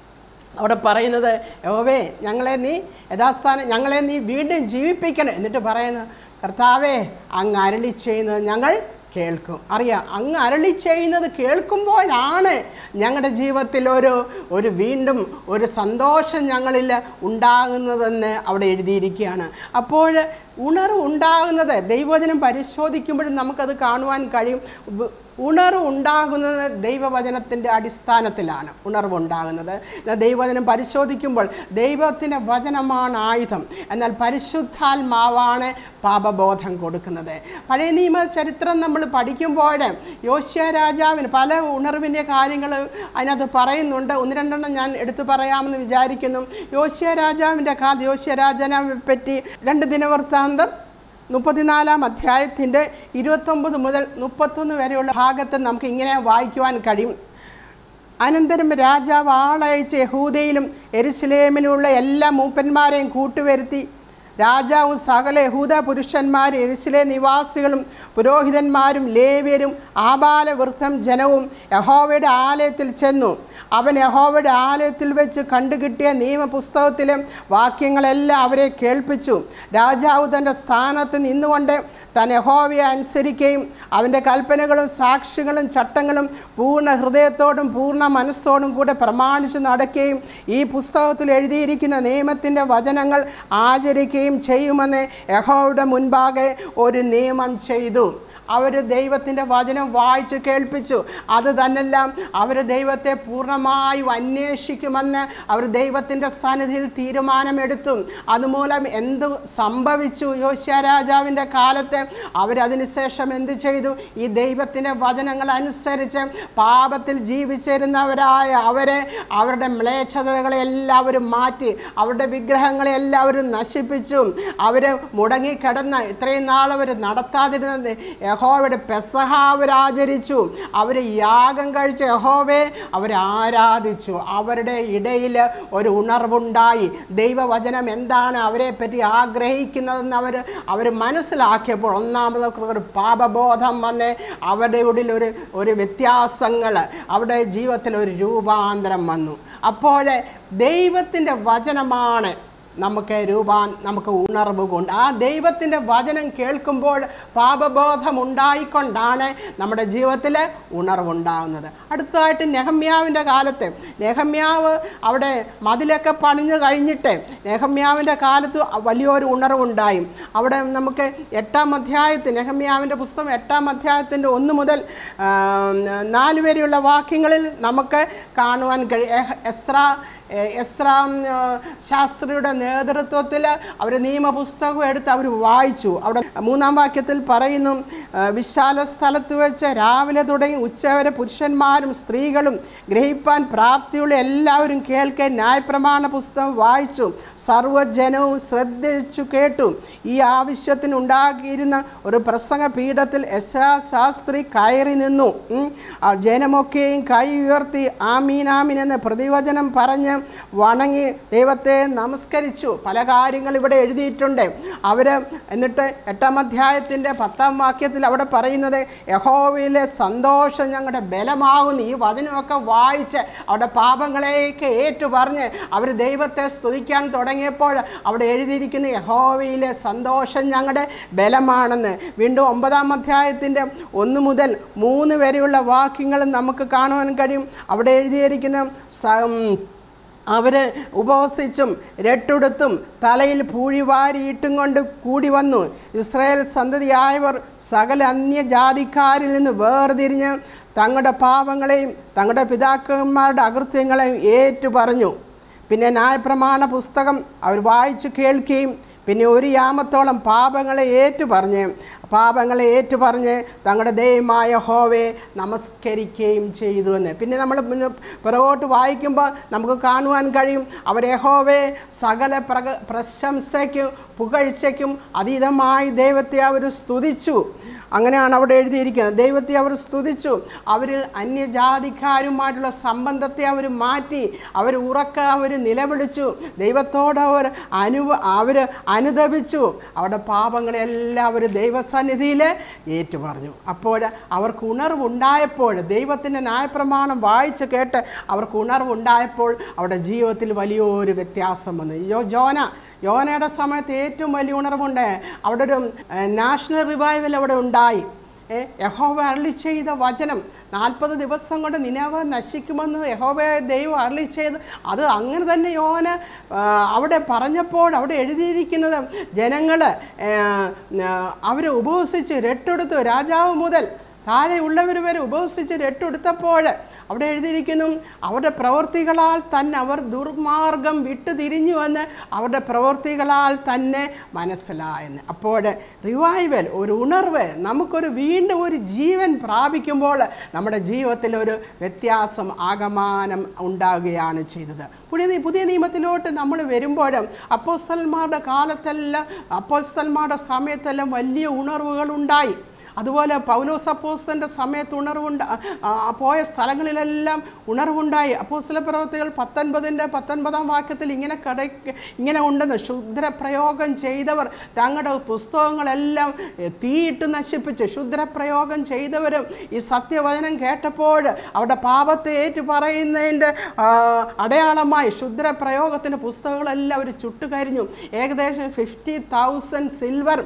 അവിടെ പറയുന്നത് യഹോവേ ഞങ്ങളെ നീ യഥാസ്ഥാനം ഞങ്ങളെ നീ വീണ്ടും ജീവിപ്പിക്കണം എന്നിട്ട് പറയുന്നത് കർത്താവേ അങ്ങ് അരളി ചെയ്യുന്നത് ഞങ്ങൾ കേൾക്കും അറിയാം അങ്ങ് അരളി ചെയ്യുന്നത് കേൾക്കുമ്പോഴാണ് ഞങ്ങളുടെ ജീവിതത്തിൽ ഒരു ഒരു വീണ്ടും ഒരു സന്തോഷം ഞങ്ങളിൽ ഉണ്ടാകുന്നതെന്ന് അവിടെ എഴുതിയിരിക്കുകയാണ് അപ്പോൾ ഉണർവ് ഉണ്ടാകുന്നത് ദൈവവചനം പരിശോധിക്കുമ്പോഴും നമുക്കത് കാണുവാൻ കഴിയും വ- ഉണർവ് ഉണ്ടാകുന്നത് ദൈവവചനത്തിൻ്റെ അടിസ്ഥാനത്തിലാണ് ഉണർവ് ഉണ്ടാകുന്നത് എന്നാൽ ദൈവവചനം പരിശോധിക്കുമ്പോൾ ദൈവത്തിൻ്റെ വചനമാണ് ആയുധം എന്നാൽ പരിശുദ്ധാത്മാവാണ് പാപബോധം കൊടുക്കുന്നത് പഴയ നിയമ ചരിത്രം നമ്മൾ പഠിക്കുമ്പോൾ യോശ്യ രാജാവിന് പല ഉണർവിൻ്റെ കാര്യങ്ങൾ അതിനകത്ത് പറയുന്നുണ്ട് ഒന്ന് രണ്ടെണ്ണം ഞാൻ എടുത്തു പറയാമെന്ന് വിചാരിക്കുന്നു യോശ്യ രാജാവിൻ്റെ കാ യോശ്യ രാജാവിനെ പറ്റി രണ്ട് ദിനവൃത്താന്തം മുപ്പത്തിനാലാം അധ്യായത്തിൻ്റെ ഇരുപത്തൊമ്പത് മുതൽ മുപ്പത്തൊന്ന് വരെയുള്ള ഭാഗത്ത് നമുക്ക് ഇങ്ങനെ വായിക്കുവാൻ കഴിയും അനന്തരം രാജാവ് ആളയച്ച് യഹൂദയിലും എരുസലേമിലുള്ള എല്ലാ മൂപ്പന്മാരെയും കൂട്ടുവരുത്തി രാജാവും സകല യഹൂദ പുരുഷന്മാരും എരിശിലെ നിവാസികളും പുരോഹിതന്മാരും ലേവ്യരും ആബാലവൃദ്ധം ജനവും യഹോവയുടെ ആലയത്തിൽ ചെന്നു അവൻ യഹോവയുടെ ആലയത്തിൽ വെച്ച് കണ്ടുകിട്ടിയ നിയമപുസ്തകത്തിലെ വാക്യങ്ങളെല്ലാം അവരെ കേൾപ്പിച്ചു രാജാവ് തൻ്റെ സ്ഥാനത്ത് നിന്നുകൊണ്ട് താൻ യഹോവയെ അനുസരിക്കുകയും അവൻ്റെ കൽപ്പനകളും സാക്ഷികളും ചട്ടങ്ങളും പൂർണ്ണ ഹൃദയത്തോടും പൂർണ്ണ മനസ്സോടും കൂടെ പ്രമാണിച്ച് നടക്കുകയും ഈ പുസ്തകത്തിൽ എഴുതിയിരിക്കുന്ന നിയമത്തിൻ്റെ വചനങ്ങൾ ആചരിക്കുകയും ചെയ്യുമെന്ന് യഹോവയുടെ മുൻപാകെ ഒരു നിയമം ചെയ്തു അവർ ദൈവത്തിൻ്റെ വചനം വായിച്ച് കേൾപ്പിച്ചു അത് തന്നെല്ലാം അവർ ദൈവത്തെ പൂർണ്ണമായും അന്വേഷിക്കുമെന്ന് അവർ ദൈവത്തിൻ്റെ സന്നിധിയിൽ തീരുമാനമെടുത്തു അതുമൂലം എന്ത് സംഭവിച്ചു യോശ്യ രാജാവിൻ്റെ കാലത്ത് അവരതിനുശേഷം എന്ത് ചെയ്തു ഈ ദൈവത്തിൻ്റെ വചനങ്ങൾ അനുസരിച്ച് പാപത്തിൽ ജീവിച്ചിരുന്നവരായ അവരെ അവരുടെ മ്ലേച്ഛതകളെ എല്ലാവരും മാറ്റി അവരുടെ വിഗ്രഹങ്ങളെ എല്ലാവരും നശിപ്പിച്ചു അവർ മുടങ്ങിക്കിടന്ന ഇത്രയും നാൾ അവർ നടത്താതിരുന്നത് യഹോവയുടെ പെസഹ അവർ ആചരിച്ചു അവർ യാഗം കഴിച്ച യഹോവയെ അവർ ആരാധിച്ചു അവരുടെ ഇടയിൽ ഒരു ഉണർവുണ്ടായി ദൈവവചനം എന്താണ് അവരെ പറ്റി ആഗ്രഹിക്കുന്നതെന്ന് അവർ അവർ മനസ്സിലാക്കിയപ്പോൾ ഒന്നാമത് ഒരു പാപബോധം വന്ന് അവരുടെ ഉള്ളിൽ ഒരു ഒരു വ്യത്യാസങ്ങൾ അവരുടെ ജീവിതത്തിൽ ഒരു രൂപാന്തരം വന്നു അപ്പോൾ ദൈവത്തിൻ്റെ വചനമാണ് നമുക്ക് രൂപാ നമുക്ക് ഉണർവ് കൊണ്ട് ആ ദൈവത്തിൻ്റെ വചനം കേൾക്കുമ്പോൾ പാപബോധം ഉണ്ടായിക്കൊണ്ടാണ് നമ്മുടെ ജീവിതത്തിൽ ഉണർവുണ്ടാകുന്നത് അടുത്തതായിട്ട് നെഹമ്യാവിൻ്റെ കാലത്ത് നെഹമ്യാവ് അവിടെ മതിലൊക്കെ പണിഞ്ഞു കഴിഞ്ഞിട്ട് നെഹമ്യാവിൻ്റെ കാലത്ത് വലിയൊരു ഉണർവുണ്ടായി അവിടെ നമുക്ക് എട്ടാം അധ്യായത്തിൽ നെഹമ്യാവിൻ്റെ പുസ്തകം എട്ടാം അധ്യായത്തിൻ്റെ ഒന്ന് മുതൽ ആ, നാല് വരെയുള്ള വാക്യങ്ങളിൽ നമുക്ക് കാണുവാൻ കഴിയും എസ്ര എ- എസ്രാം ആ, ശാസ്ത്രിയുടെ നേതൃത്വത്തിൽ അവർ നിയമപുസ്തകം എടുത്ത് അവർ വായിച്ചു അവിടെ മൂന്നാം വാക്യത്തിൽ പറയുന്നു ആ, വിശാല സ്ഥലത്ത് വെച്ച് രാവിലെ തുടങ്ങി ഉച്ചവരെ പുരുഷന്മാരും സ്ത്രീകളും ഗ്രഹിപ്പാൻ പ്രാപ്തിയുള്ള എല്ലാവരും കേൾക്കാൻ ന്യായപ്രമാണ പുസ്തകം വായിച്ചു സർവ്വജനവും ശ്രദ്ധിച്ചു കേട്ടു ഈ ആവശ്യത്തിന് ഉണ്ടാക്കിയിരുന്ന ഒരു പ്രസംഗ പീഠത്തിൽ യശാ ശാസ്ത്രി കയറി നിന്നു ഉം. ആ ജനമൊക്കെയും കൈ ഉയർത്തി ആമീൻ ആമീൻ എന്ന് പ്രതിവചനം പറഞ്ഞ് വണങ്ങി ദൈവത്തെ നമസ്കരിച്ചു പല കാര്യങ്ങൾ ഇവിടെ എഴുതിയിട്ടുണ്ട് അവർ എന്നിട്ട് എട്ടാം അധ്യായത്തിൻ്റെ പത്താം വാക്യത്തിൽ അവിടെ പറയുന്നത് യഹോവയിലെ സന്തോഷം ഞങ്ങളുടെ ബലമാകുന്നു ഈ വചനമൊക്കെ വായിച്ച് അവിടെ പാപങ്ങളെയൊക്കെ ഏറ്റു പറഞ്ഞ് അവർ ദൈവത്തെ സ്തുതിക്കാൻ തുടങ്ങിയപ്പോൾ അവിടെ എഴുതിയിരിക്കുന്ന യഹോവയിലെ സന്തോഷം ഞങ്ങളുടെ ബലമാണെന്ന് വീണ്ടും ഒമ്പതാം അധ്യായത്തിൻ്റെ ഒന്ന് മുതൽ മൂന്ന് വരെയുള്ള വാക്യങ്ങൾ നമുക്ക് കാണുവാൻ കഴിയും അവിടെ എഴുതിയിരിക്കുന്ന സ ഉം, അവർ ഉപവസിച്ചും രട്ടുടുത്തും തലയിൽ പൂഴി വാരിയിട്ടും കൊണ്ട് കൂടി വന്നു ഇസ്രായേൽ സന്തതിയായവർ സകല അന്യജാതിക്കാരിൽ നിന്ന് വേർതിരിഞ്ഞ് തങ്ങളുടെ പാപങ്ങളെയും തങ്ങളുടെ പിതാക്കന്മാരുടെ അകൃത്യങ്ങളെയും ഏറ്റു പറഞ്ഞു പിന്നെ ന്യായപ്രമാണ പുസ്തകം അവർ വായിച്ചു കേൾക്കുകയും പിന്നെ ഒരു യാമത്തോളം പാപങ്ങളെ ഏറ്റുപറഞ്ഞ് പാപങ്ങളെ ഏറ്റുപറഞ്ഞ് തങ്ങളുടെ ദൈവമായ ഹോവയെ നമസ്കരിക്കുകയും ചെയ്തു എന്ന് പിന്നെ നമ്മൾ പിന്നെ പുറകോട്ട് വായിക്കുമ്പോൾ നമുക്ക് കാണുവാൻ കഴിയും അവർ യഹോവയെ സകല പ്രക പ്രശംസയ്ക്കും പുകഴ്ചയ്ക്കും അതീതമായി ദൈവത്തെ അവർ സ്തുതിച്ചു അങ്ങനെയാണ് അവിടെ എഴുതിയിരിക്കുന്നത് ദൈവത്തെ അവർ സ്തുതിച്ചു അവരിൽ അന്യജാതിക്കാരുമായിട്ടുള്ള സംബന്ധത്തെ അവർ മാറ്റി അവർ ഉറക്ക അവർ നിലവിളിച്ചു ദൈവത്തോട് അവർ അനുവ അവർ അനുദപിച്ചു അവരുടെ പാപങ്ങളെല്ലാം അവർ ദൈവസന്നിധിയിൽ ഏറ്റുപറഞ്ഞു അപ്പോൾ അവർക്ക് ഉണർവുണ്ടായപ്പോൾ ദൈവത്തിൻ്റെ ന്യായപ്രമാണം വായിച്ച് കേട്ട് അവർക്ക് ഉണർവുണ്ടായപ്പോൾ അവരുടെ ജീവിതത്തിൽ വലിയൊരു വ്യത്യാസം വന്നു യോ ജോന യോനയുടെ സമയത്ത് ഏറ്റവും വലിയ ഉണർവുണ്ട് അവിടെ ഒരു നാഷണൽ റിവൈവൽ അവിടെ ഉണ്ടായി ഏ, യഹോവ അരളി ചെയ്ത വചനം നാൽപ്പത് ദിവസം കൊണ്ട് നിലവ നശിക്കുമെന്ന് യഹോവയായ ദൈവം അരളി ചെയ്ത് അത് അങ്ങനെ തന്നെ യോന ആ, അവിടെ പറഞ്ഞപ്പോൾ അവിടെ എഴുതിയിരിക്കുന്നത് ജനങ്ങൾ അവർ ഉപവസിച്ച് രട്ടെടുത്തു രാജാവ് മുതൽ താഴെയുള്ളവർ വരെ ഉപവസിച്ച് രട്ടെടുത്തപ്പോൾ അവിടെ എഴുതിയിരിക്കുന്നു അവരുടെ പ്രവൃത്തികളാൽ തന്നെ അവർ ദുർമാർഗം വിട്ടു തിരിഞ്ഞുവെന്ന് അവരുടെ പ്രവൃത്തികളാൽ തന്നെ മനസ്സിലായെന്ന് അപ്പോൾ റിവൈവൽ ഒരു ഉണർവ് നമുക്കൊരു വീണ്ടും ഒരു ജീവൻ പ്രാപിക്കുമ്പോൾ നമ്മുടെ ജീവിതത്തിൽ ഒരു വ്യത്യാസം ആകമാനം ഉണ്ടാകുകയാണ് ചെയ്തത് പുതിയ നി- പുതിയ നിയമത്തിലോട്ട് നമ്മൾ വരുമ്പോഴും അപ്പോസ്തലന്മാരുടെ കാലത്തെല്ലാം അപ്പോസ്തലന്മാരുടെ സമയത്തെല്ലാം വലിയ ഉണർവുകൾ ഉണ്ടായി അതുപോലെ പൗലോസ് അപ്പോസ്തൻ്റെ സമയത്ത് ഉണർവുണ്ട് ആ, ആ, പോയ സ്ഥലങ്ങളിലെല്ലാം ഉണർവുണ്ടായി അപ്പോസ്തല പ്രവൃത്തികൾ പത്തൊൻപതിൻ്റെ പത്തൊൻപതാം വാക്യത്തിൽ ഇങ്ങനെ കട ഇങ്ങനെ ഉണ്ടെന്ന് ക്ഷുദ്രപ്രയോഗം ചെയ്തവർ തങ്ങളുടെ പുസ്തകങ്ങളെല്ലാം എ, തീയിട്ട് നശിപ്പിച്ച് ക്ഷുദ്രപ്രയോഗം ചെയ്തവരും ഈ സത്യവചനം കേട്ടപ്പോൾ അവരുടെ പാപത്തെ ഏറ്റു പറയുന്നതിൻ്റെ ആ, അടയാളമായി ക്ഷുദ്രപ്രയോഗത്തിൻ്റെ പുസ്തകങ്ങളെല്ലാം അവർ ചുട്ടുകരിഞ്ഞു ഏകദേശം ഫിഫ്റ്റി തൗസൻഡ് സിൽവർ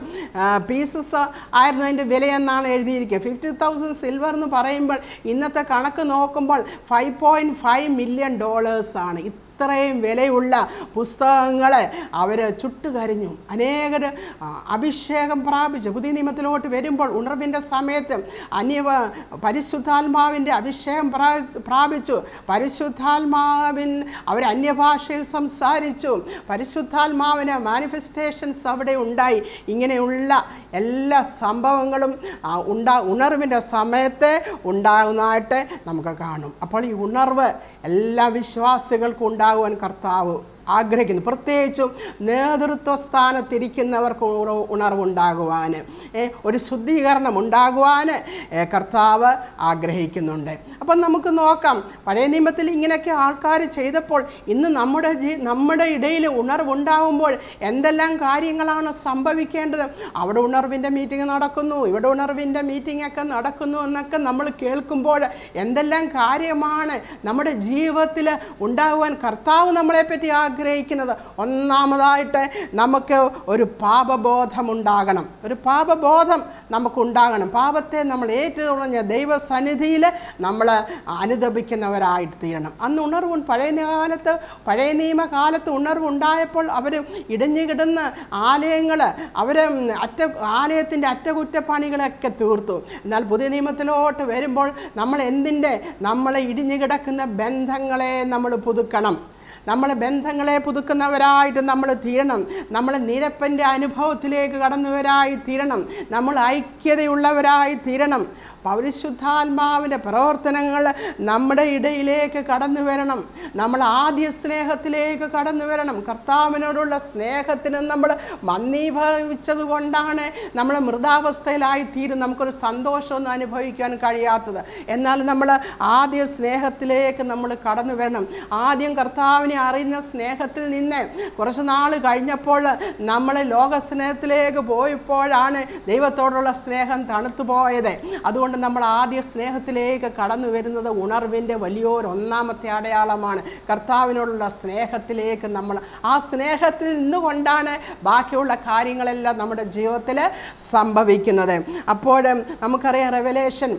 പീസസ് ആയിരുന്നു അതിൻ്റെ വിലയെന്നാണ് എഴുതിയിരിക്കുക ഫിഫ്റ്റി തൗസൻഡ് സിൽവർ എന്ന് പറയുമ്പോൾ ഇന്നത്തെ കണക്ക് നോക്കുമ്പോൾ ഫൈവ് പോയിൻറ്റ് ഫൈവ് മില്യൺ ഡോളേഴ്സാണ് ഇത്രയും വിലയുള്ള പുസ്തകങ്ങളെ അവർ ചുട്ടുകരിഞ്ഞു അനേകർ ആ, അഭിഷേകം പ്രാപിച്ചു പുതിയ നിയമത്തിലോട്ട് വരുമ്പോൾ ഉണർവിൻ്റെ സമയത്ത് അന്യവ പരിശുദ്ധാത്മാവിൻ്റെ അഭിഷേകം പ്രാ- പ്രാപിച്ചു പരിശുദ്ധാത്മാവിൻ അവർ അന്യഭാഷയിൽ സംസാരിച്ചു പരിശുദ്ധാത്മാവിന് മാനിഫെസ്റ്റേഷൻസ് അവിടെ ഉണ്ടായി ഇങ്ങനെയുള്ള എല്ലാ സംഭവങ്ങളും ആ, ഉണ്ടാ ഉണർവിൻ്റെ സമയത്ത് ഉണ്ടാകുന്നതായിട്ട് നമുക്ക് കാണും അപ്പോൾ ഈ ഉണർവ് എല്ലാ വിശ്വാസികൾക്കും ഉണ്ടാകുവാൻ കർത്താവ് ആഗ്രഹിക്കുന്നു പ്രത്യേകിച്ചും നേതൃത്വ സ്ഥാനത്തിരിക്കുന്നവർക്ക് ഉണ- ഉണർവുണ്ടാകുവാൻ ഏ, ഒരു ശുദ്ധീകരണം ഉണ്ടാകുവാൻ ഏ, കർത്താവ് ആഗ്രഹിക്കുന്നുണ്ട് അപ്പം നമുക്ക് നോക്കാം പഴയ നിയമത്തിൽ ഇങ്ങനെയൊക്കെ ആൾക്കാർ ചെയ്തപ്പോൾ ഇന്ന് നമ്മുടെ ജീ നമ്മുടെ ഇടയിൽ ഉണർവുണ്ടാകുമ്പോൾ എന്തെല്ലാം കാര്യങ്ങളാണ് സംഭവിക്കേണ്ടത് അവിടെ ഉണർവിൻ്റെ മീറ്റിംഗ് നടക്കുന്നു ഇവിടെ ഉണർവിൻ്റെ മീറ്റിംഗ് ഒക്കെ നടക്കുന്നു എന്നൊക്കെ നമ്മൾ കേൾക്കുമ്പോൾ എന്തെല്ലാം കാര്യമാണ് നമ്മുടെ ജീവിതത്തിൽ ഉണ്ടാകുവാൻ കർത്താവ് നമ്മളെപ്പറ്റി ആഗ്രഹിക്കുന്നത് ഒന്നാമതായിട്ട് നമുക്ക് ഒരു പാപബോധം ഉണ്ടാകണം ഒരു പാപബോധം നമുക്കുണ്ടാകണം പാപത്തെ നമ്മൾ ഏറ്റുതുറഞ്ഞ ദൈവസന്നിധിയിൽ നമ്മൾ അനുദപിക്കുന്നവരായിട്ട് തീരണം അന്ന് ഉണർവ് പഴയ കാലത്ത് പഴയ നിയമകാലത്ത് ഉണർവുണ്ടായപ്പോൾ അവർ ഇടിഞ്ഞു കിടന്ന് ആലയങ്ങൾ അവർ അറ്റ ആലയത്തിൻ്റെ അറ്റകുറ്റപ്പണികളൊക്കെ തീർത്തു എന്നാൽ പുതിയ നിയമത്തിലോട്ട് വരുമ്പോൾ നമ്മൾ എന്തിൻ്റെ നമ്മൾ ഇടിഞ്ഞു കിടക്കുന്ന ബന്ധങ്ങളെ നമ്മൾ പുതുക്കണം നമ്മൾ ബന്ധങ്ങളെ പുതുക്കുന്നവരായിട്ട് നമ്മൾ തീരണം നമ്മൾ നിരപ്പൻ്റെ അനുഭവത്തിലേക്ക് കടന്നുവരായി തീരണം നമ്മൾ ഐക്യതയുള്ളവരായി തീരണം പൗരിശുദ്ധാത്മാവിൻ്റെ പ്രവർത്തനങ്ങൾ നമ്മുടെ ഇടയിലേക്ക് കടന്നു വരണം നമ്മൾ ആദ്യ സ്നേഹത്തിലേക്ക് കടന്നു വരണം കർത്താവിനോടുള്ള സ്നേഹത്തിന് നമ്മൾ മന്ദീഭവിച്ചത് കൊണ്ടാണ് നമ്മൾ മൃതാവസ്ഥയിലായി തീരും നമുക്കൊരു സന്തോഷമൊന്നും അനുഭവിക്കാൻ കഴിയാത്തത് എന്നാൽ നമ്മൾ ആദ്യ സ്നേഹത്തിലേക്ക് നമ്മൾ കടന്നു വരണം ആദ്യം കർത്താവിനെ അറിയുന്ന സ്നേഹത്തിൽ നിന്ന് കുറച്ച് നാൾ കഴിഞ്ഞപ്പോൾ നമ്മൾ ലോകസ്നേഹത്തിലേക്ക് പോയപ്പോഴാണ് ദൈവത്തോടുള്ള സ്നേഹം തണുത്തു പോയത് അതുകൊണ്ട് നമ്മൾ ആദ്യ സ്നേഹത്തിലേക്ക് കടന്നു വരുന്നത് ഉണർവിൻ്റെ വലിയൊരു ഒന്നാമത്തെ അടയാളമാണ് കർത്താവിനോടുള്ള സ്നേഹത്തിലേക്ക് നമ്മൾ ആ സ്നേഹത്തിൽ നിന്നുകൊണ്ടാണ് ബാക്കിയുള്ള കാര്യങ്ങളെല്ലാം നമ്മുടെ ജീവിതത്തിൽ സംഭവിക്കുന്നത് അപ്പോൾ നമുക്കറിയാം റെവലേഷൻ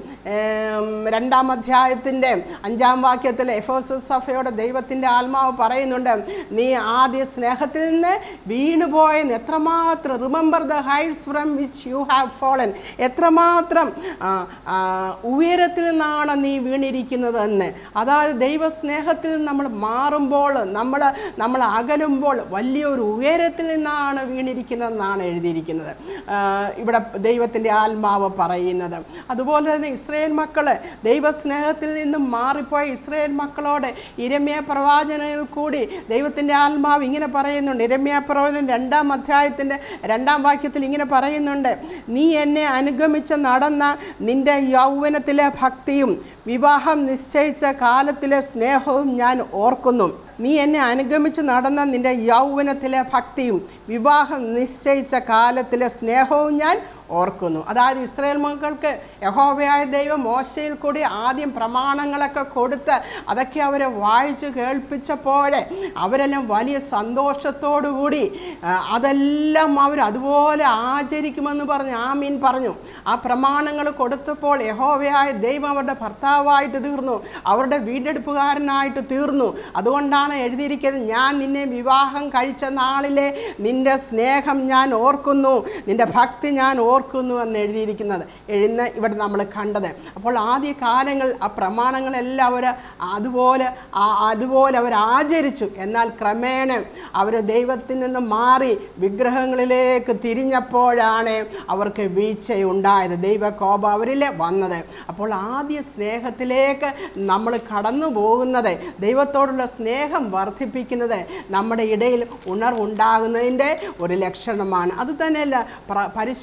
രണ്ടാം അധ്യായത്തിൻ്റെ അഞ്ചാം വാക്യത്തിൽ എഫോസ് സഭയോടെ ദൈവത്തിൻ്റെ ആത്മാവ് പറയുന്നുണ്ട് നീ ആദ്യ സ്നേഹത്തിൽ നിന്ന് വീണുപോയെന്ന് എത്രമാത്രം remember the heights from which you have fallen എത്രമാത്രം ആ, ആ, ഉയരത്തിൽ നിന്നാണ് നീ വീണിരിക്കുന്നത് എന്ന് അതായത് ദൈവസ്നേഹത്തിൽ നമ്മൾ മാറുമ്പോൾ നമ്മൾ നമ്മൾ അകലുമ്പോൾ വലിയൊരു ഉയരത്തിൽ നിന്നാണ് വീണിരിക്കുന്നതെന്നാണ് എഴുതിയിരിക്കുന്നത് ആ, ഇവിടെ ദൈവത്തിൻ്റെ ആത്മാവ് പറയുന്നത് അതുപോലെ തന്നെ ഇസ്രയേൽ മക്കൾ ദൈവസ്നേഹത്തിൽ നിന്നും മാറിപ്പോയ ഇസ്രയേൽ മക്കളോട് ഇരമ്യ പ്രവാചനയിൽ കൂടി ദൈവത്തിൻ്റെ ആത്മാവ് ഇങ്ങനെ പറയുന്നുണ്ട് ഇരമ്യ പ്രവചനം രണ്ടാം അധ്യായത്തിൻ്റെ രണ്ടാം വാക്യത്തിൽ ഇങ്ങനെ പറയുന്നുണ്ട് നീ എന്നെ അനുഗമിച്ച് നടന്ന നിന്റെ യൗവനത്തിലെ ഭക്തിയും വിവാഹം നിശ്ചയിച്ച കാലത്തിലെ സ്നേഹവും ഞാൻ ഓർക്കുന്നു നീ എന്നെ അനുഗമിച്ച് നടന്ന നിന്റെ യൗവനത്തിലെ ഭക്തിയും വിവാഹം നിശ്ചയിച്ച കാലത്തിലെ സ്നേഹവും ഞാൻ ഓർക്കുന്നു അതായത് ഇസ്രായേൽ മക്കൾക്ക് യഹോവയായ ദൈവം മോശയിൽ കൂടി ആദ്യം പ്രമാണങ്ങളൊക്കെ കൊടുത്ത് അതൊക്കെ അവരെ വായിച്ച് കേൾപ്പിച്ചപ്പോഴെ അവരെല്ലാം വലിയ സന്തോഷത്തോടുകൂടി ആ, അതെല്ലാം അവർ അതുപോലെ ആചരിക്കുമെന്ന് പറഞ്ഞ് ആമീൻ പറഞ്ഞു ആ പ്രമാണങ്ങൾ കൊടുത്തപ്പോൾ യഹോവയായ ദൈവം അവരുടെ ഭർത്താവായിട്ട് തീർന്നു അവരുടെ വീണ്ടെടുപ്പുകാരനായിട്ട് തീർന്നു അതുകൊണ്ടാണ് എഴുതിയിരിക്കുന്നത് ഞാൻ നിന്നെ വിവാഹം കഴിച്ച നാളിലെ നിന്റെ സ്നേഹം ഞാൻ ഓർക്കുന്നു നിന്റെ ഭക്തി ഞാൻ ഓർക്കുന്നു എന്ന് എഴുതിയിരിക്കുന്നത് എഴുന്ന ഇവിടെ നമ്മൾ കണ്ടത് അപ്പോൾ ആദ്യ കാലങ്ങൾ ആ പ്രമാണങ്ങളെല്ലാം അവർ അതുപോലെ ആ- അതുപോലെ അവർ ആചരിച്ചു എന്നാൽ ക്രമേണ അവർ ദൈവത്തിൽ നിന്ന് മാറി വിഗ്രഹങ്ങളിലേക്ക് തിരിഞ്ഞപ്പോഴാണ് അവർക്ക് വീഴ്ചയുണ്ടായത് ദൈവകോപം അവരിൽ വന്നത് അപ്പോൾ ആദ്യ സ്നേഹത്തിലേക്ക് നമ്മൾ കടന്നു പോകുന്നത് ദൈവത്തോടുള്ള സ്നേഹം വർദ്ധിപ്പിക്കുന്നത് നമ്മുടെ ഇടയിൽ ഉണർവുണ്ടാകുന്നതിൻ്റെ ഒരു ലക്ഷണമാണ് അത് തന്നെയല്ല പ്ര- പരിശുദ്ധാത്മ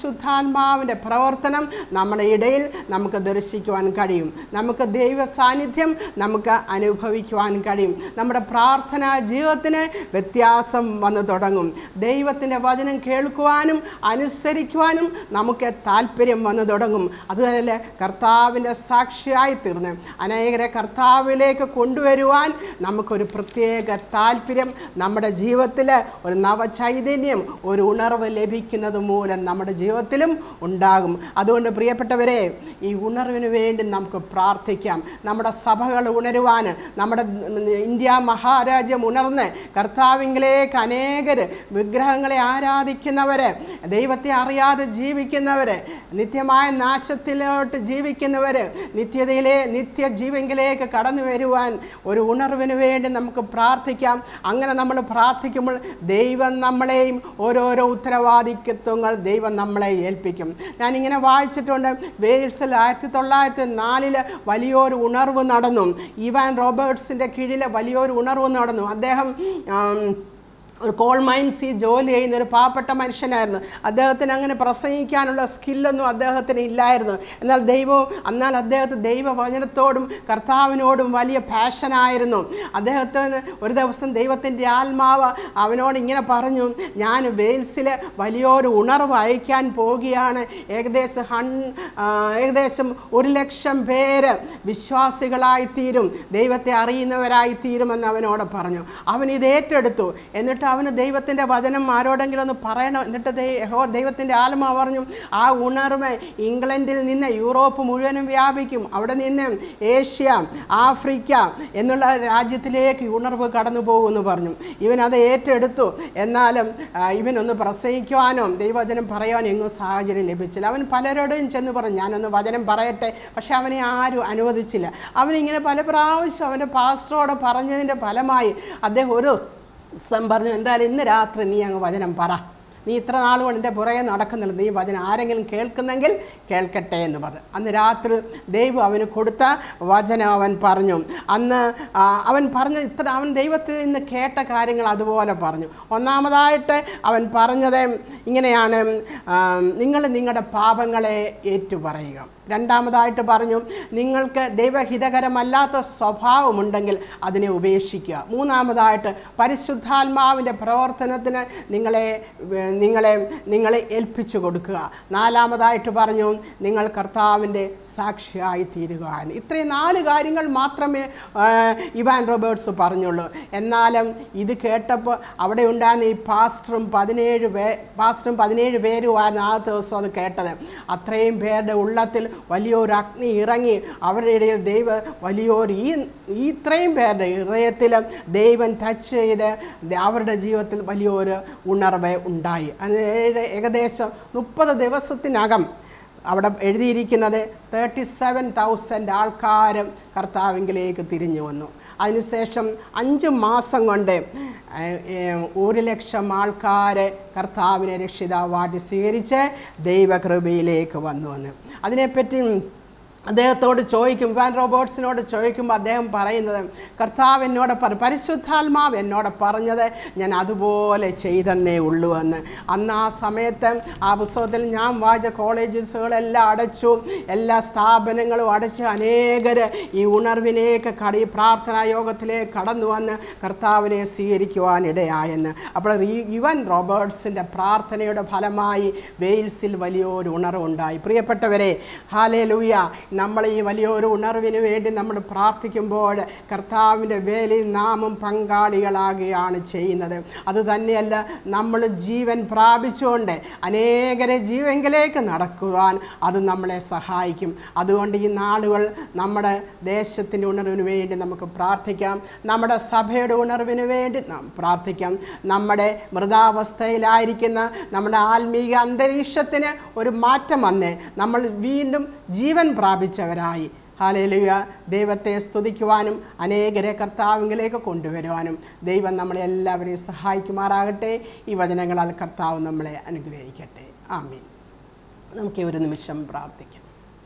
പരിശുദ്ധാത്മാവിൻ്റെ പ്രവർത്തനം നമ്മുടെ ഇടയിൽ നമുക്ക് ദർശിക്കുവാൻ കഴിയും നമുക്ക് ദൈവ സാന്നിധ്യം നമുക്ക് അനുഭവിക്കുവാൻ കഴിയും നമ്മുടെ പ്രാർത്ഥനാ ജീവിതത്തിന് വ്യത്യാസം വന്നു തുടങ്ങും ദൈവത്തിൻ്റെ വചനം കേൾക്കുവാനും അനുസരിക്കുവാനും നമുക്ക് താല്പര്യം വന്നു തുടങ്ങും അതുതന്നെ കർത്താവിൻ്റെ സാക്ഷിയായി തീർന്ന് അനേകരെ കർത്താവിലേക്ക് കൊണ്ടുവരുവാൻ നമുക്കൊരു പ്രത്യേക താല്പര്യം നമ്മുടെ ജീവിതത്തിൽ ഒരു നവചൈതന്യം ഒരു ഉണർവ് ലഭിക്കുന്നത് മൂലം നമ്മുടെ ജീവിതത്തിലും ഉണ്ടാകും അതുകൊണ്ട് പ്രിയപ്പെട്ടവരെ ഈ ഉണർവിന് വേണ്ടി നമുക്ക് പ്രാർത്ഥിക്കാം നമ്മുടെ സഭകൾ ഉണരുവാൻ നമ്മുടെ ഇന്ത്യ മഹാരാജ്യം ഉണർന്ന് കർത്താവിങ്കിലേക്ക് അനേകർ വിഗ്രഹങ്ങളെ ആരാധിക്കുന്നവര് ദൈവത്തെ അറിയാതെ ജീവിക്കുന്നവര് നിത്യമായ നാശത്തിലോട്ട് ജീവിക്കുന്നവര് നിത്യതയിലെ നിത്യജീവങ്കിലേക്ക് കടന്നു വരുവാൻ ഒരു ഉണർവിന് വേണ്ടി നമുക്ക് പ്രാർത്ഥിക്കാം അങ്ങനെ നമ്മൾ പ്രാർത്ഥിക്കുമ്പോൾ ദൈവം നമ്മളെയും ഓരോരോ ഉത്തരവാദിത്വങ്ങൾ ദൈവം നമ്മളെ ഏൽപ്പിക്കും ഞാനിങ്ങനെ വായിച്ചിട്ടുണ്ട് വെയിൽസിൽ ആയിരത്തി തൊള്ളായിരത്തി നാലില് വലിയൊരു ഉണർവ് നടന്നു ഇവാൻ റോബർട്ട്സിൻ്റെ കീഴിൽ വലിയൊരു ഉണർവ് നടന്നു അദ്ദേഹം ആം, ഒരു കോൾ മൈൻസിൽ ജോലി ചെയ്യുന്ന ഒരു പാവപ്പെട്ട മനുഷ്യനായിരുന്നു അദ്ദേഹത്തിന് അങ്ങനെ പ്രസംഗിക്കാനുള്ള സ്കില്ലൊന്നും അദ്ദേഹത്തിന് ഇല്ലായിരുന്നു എന്നാൽ ദൈവവും എന്നാൽ അദ്ദേഹത്തിന് ദൈവവചനത്തോടും കർത്താവിനോടും വലിയ പാഷനായിരുന്നു അദ്ദേഹത്തിന് ഒരു ദിവസം ദൈവത്തിൻ്റെ ആത്മാവ് അവനോട് ഇങ്ങനെ പറഞ്ഞു ഞാൻ വെയിൽസിൽ വലിയൊരു ഉണർവ് അയക്കാൻ പോവുകയാണ് ഏകദേശം ഹൺ ആ, ഏകദേശം ഒരു ലക്ഷം പേര് വിശ്വാസികളായിത്തീരും ദൈവത്തെ അറിയുന്നവരായി തീരുമെന്ന് അവനോട് പറഞ്ഞു അവൻ ഇത് ഏറ്റെടുത്തു എന്നിട്ട് അവന് ദൈവത്തിൻ്റെ വചനം ആരോടെങ്കിലും ഒന്ന് പറയണം എന്നിട്ട് ദൈ- യഹോ ദൈവത്തിൻ്റെ ആത്മാ പറഞ്ഞു ആ ഉണർവ് ഇംഗ്ലണ്ടിൽ നിന്ന് യൂറോപ്പ് മുഴുവനും വ്യാപിക്കും അവിടെ നിന്ന് ഏഷ്യ ആഫ്രിക്ക എന്നുള്ള രാജ്യത്തിലേക്ക് ഈ ഉണർവ് കടന്നു പോകുമെന്ന് പറഞ്ഞു ഇവൻ അത് ഏറ്റെടുത്തു എന്നാലും ആ, ഇവനൊന്ന് പ്രസംഗിക്കുവാനോ ദൈവവചനം പറയാനോ എങ്ങും സാഹചര്യം ലഭിച്ചില്ല അവൻ പലരോടും ചെന്ന് പറഞ്ഞു ഞാനൊന്ന് വചനം പറയട്ടെ പക്ഷെ അവനെ ആരും അനുവദിച്ചില്ല അവനിങ്ങനെ പല പ്രാവശ്യം അവൻ്റെ പാസ്റ്ററോട് പറഞ്ഞതിൻ്റെ ഫലമായി അദ്ദേഹം ഒരു ദിവസം പറഞ്ഞു എന്തായാലും ഇന്ന് രാത്രി നീ അങ്ങ് വചനം പറ നീ ഇത്ര നാളുകൊണ്ട് എൻ്റെ പുറകെ നടക്കുന്നില്ല നീ വചനം ആരെങ്കിലും കേൾക്കുന്നെങ്കിൽ കേൾക്കട്ടെ എന്ന് പറഞ്ഞു അന്ന് രാത്രി ദൈവം അവന് കൊടുത്ത വചനം അവൻ പറഞ്ഞു അന്ന് ആ, അവൻ പറഞ്ഞ ഇത്ര അവൻ ദൈവത്തിൽ നിന്ന് കേട്ട കാര്യങ്ങൾ അതുപോലെ പറഞ്ഞു ഒന്നാമതായിട്ട് അവൻ പറഞ്ഞത് ഇങ്ങനെയാണ് നിങ്ങൾ നിങ്ങളുടെ പാപങ്ങളെ ഏറ്റുപറയുക രണ്ടാമതായിട്ട് പറഞ്ഞു നിങ്ങൾക്ക് ദൈവഹിതകരമല്ലാത്ത സ്വഭാവമുണ്ടെങ്കിൽ അതിനെ ഉപേക്ഷിക്കുക മൂന്നാമതായിട്ട് പരിശുദ്ധാത്മാവിൻ്റെ പ്രവർത്തനത്തിന് നിങ്ങളെ ഏർ, നിങ്ങളെ നിങ്ങളെ ഏൽപ്പിച്ചു കൊടുക്കുക നാലാമതായിട്ട് പറഞ്ഞു നിങ്ങൾ കർത്താവിൻ്റെ സാക്ഷിയായി തീരുക എന്ന് ഇത്രയും നാല് കാര്യങ്ങൾ മാത്രമേ ആ, ഇവാൻ റോബേർട്സ് പറഞ്ഞുള്ളൂ എന്നാലും ഇത് കേട്ടപ്പോൾ അവിടെ ഉണ്ടായിരുന്ന ഈ പാസ്റ്ററും പതിനേഴ് പേ പാസ്റ്ററും പതിനേഴ് പേരുമായിരുന്നു ആ ദിവസം അത് കേട്ടത് അത്രയും പേരുടെ ഉള്ളത്തിൽ വലിയൊരു അഗ്നി ഇറങ്ങി അവരുടെ ഇടയിൽ ദൈവ വലിയൊരു ഈ ഈ ഇത്രയും പേരുടെ ഹൃദയത്തിൽ ദൈവം ടച്ച് ചെയ്ത് ദ- അവരുടെ ജീവിതത്തിൽ വലിയൊരു ഉണർവ് ഉണ്ടായി അത് ഏഴ് ഏകദേശം മുപ്പത് ദിവസത്തിനകം അവിടെ എഴുതിയിരിക്കുന്നത് തേർട്ടി സെവൻ തൗസൻഡ് ആൾക്കാരും കർത്താവിങ്കിലേക്ക് തിരിഞ്ഞു വന്നു അതിനുശേഷം അഞ്ച് മാസം കൊണ്ട് ഏഹ്, ഏഹ്, ഒരു ലക്ഷം ആൾക്കാരെ കർത്താവിനെ രക്ഷിതാവാട്ടി സ്വീകരിച്ച് ദൈവകൃപയിലേക്ക് വന്നു വന്ന് അതിനെപ്പറ്റി അദ്ദേഹത്തോട് ചോദിക്കും വാൻ റോബോട്ട്സിനോട് ചോദിക്കുമ്പോൾ അദ്ദേഹം പറയുന്നത് കർത്താവ് എന്നോട് പറ പരിശുദ്ധാത്മാവ് എന്നോട് പറഞ്ഞത് ഞാൻ അതുപോലെ ചെയ്തെന്നേ ഉള്ളൂ എന്ന് അന്ന് ആ സമയത്ത് ആ പുസ്തകത്തിൽ ഞാൻ വായിച്ച കോളേജസുകളെല്ലാം അടച്ചു എല്ലാ സ്ഥാപനങ്ങളും അടച്ച് അനേകർ ഈ ഉണർവിലേക്ക് കടി പ്രാർത്ഥനാ യോഗത്തിലേക്ക് കടന്നു വന്ന് കർത്താവിനെ സ്വീകരിക്കുവാനിടയായെന്ന് അപ്പോൾ ഈ ഇവൻ റോബർട്ട്സിൻ്റെ പ്രാർത്ഥനയുടെ ഫലമായി വെയിൽസിൽ വലിയൊരു ഉണർവുണ്ടായി പ്രിയപ്പെട്ടവരെ ഹാലേ ലൂയ നമ്മൾ ഈ വലിയൊരു ഉണർവിന് വേണ്ടി നമ്മൾ പ്രാർത്ഥിക്കുമ്പോൾ കർത്താവിൻ്റെ വേലയിൽ നാമും പങ്കാളികളാകുകയാണ് ചെയ്യുന്നത് അതുതന്നെയല്ല നമ്മൾ ജീവൻ പ്രാപിച്ചുകൊണ്ട് അനേകരെ ജീവങ്കിലേക്ക് നടക്കുവാൻ അത് നമ്മളെ സഹായിക്കും അതുകൊണ്ട് ഈ നാളുകൾ നമ്മുടെ ദേശത്തിൻ്റെ ഉണർവിന് വേണ്ടി നമുക്ക് പ്രാർത്ഥിക്കാം നമ്മുടെ സഭയുടെ ഉണർവിന് വേണ്ടി നാം പ്രാർത്ഥിക്കാം നമ്മുടെ മൃതാവസ്ഥയിലായിരിക്കുന്ന നമ്മുടെ ആത്മീക അന്തരീക്ഷത്തിന് ഒരു മാറ്റം വന്ന് നമ്മൾ വീണ്ടും ജീവൻ പ്രാപിച്ചവരായി ഹാലേലുക ദൈവത്തെ സ്തുതിക്കുവാനും അനേകരെ കർത്താവിങ്കിലേക്ക് കൊണ്ടുവരുവാനും ദൈവം നമ്മളെ എല്ലാവരെയും സഹായിക്കുമാറാകട്ടെ ഈ വചനങ്ങളാൽ കർത്താവ് നമ്മളെ അനുഗ്രഹിക്കട്ടെ ആമീൻ നമുക്ക് ഈ ഒരു നിമിഷം പ്രാർത്ഥിക്കാം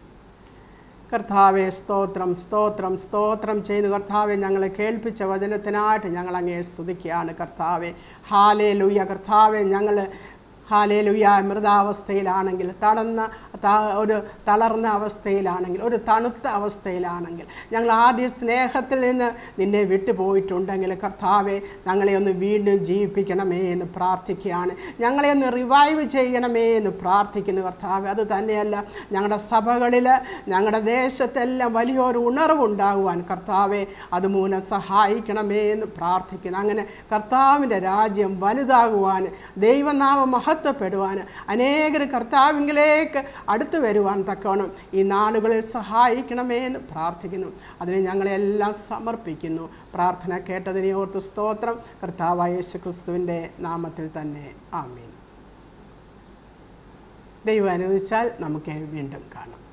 കർത്താവെ സ്തോത്രം സ്തോത്രം സ്തോത്രം ചെയ്തു കർത്താവെ ഞങ്ങളെ കേൾപ്പിച്ച വചനത്തിനായിട്ട് ഞങ്ങൾ അങ്ങേ സ്തുതിക്കുകയാണ് കർത്താവെ ഹാലേ ലൂയ കർത്താവെ ഞങ്ങൾ ഹാലേലുയ മൃതാവസ്ഥയിലാണെങ്കിൽ തടന്ന ത- ഒരു തളർന്ന അവസ്ഥയിലാണെങ്കിൽ ഒരു തണുത്ത അവസ്ഥയിലാണെങ്കിൽ ഞങ്ങൾ ആദ്യ സ്നേഹത്തിൽ നിന്ന് നിന്നെ വിട്ടുപോയിട്ടുണ്ടെങ്കിൽ കർത്താവെ ഞങ്ങളെ ഒന്ന് വീണ്ടും ജീവിപ്പിക്കണമേ എന്ന് പ്രാർത്ഥിക്കുകയാണ് ഞങ്ങളെ ഒന്ന് റിവൈവ് ചെയ്യണമേ എന്ന് പ്രാർത്ഥിക്കുന്നു കർത്താവെ അത് തന്നെയല്ല ഞങ്ങളുടെ സഭകളിൽ ഞങ്ങളുടെ ദേശത്തെല്ലാം വലിയൊരു ഉണർവുണ്ടാകുവാൻ കർത്താവെ അതുമൂലം സഹായിക്കണമേ എന്ന് പ്രാർത്ഥിക്കുന്നു അങ്ങനെ കർത്താവിൻ്റെ രാജ്യം വലുതാകുവാൻ ദൈവനാമം മഹത്വപ്പെടുവാൻ അനേകർ കർത്താവിങ്കിലേക്ക് അടുത്തു വരുവാൻ തക്കവണ്ണം ഈ നാളുകളിൽ സഹായിക്കണമേ എന്ന് പ്രാർത്ഥിക്കുന്നു അതിന് ഞങ്ങളെല്ലാം സമർപ്പിക്കുന്നു പ്രാർത്ഥന കേട്ടതിനെ ഓർത്ത് സ്തോത്രം കർത്താവായ യേശു ക്രിസ്തുവിൻ്റെ നാമത്തിൽ തന്നെ ആമീൻ ദൈവം അനുവദിച്ചാൽ നമുക്ക് വീണ്ടും കാണാം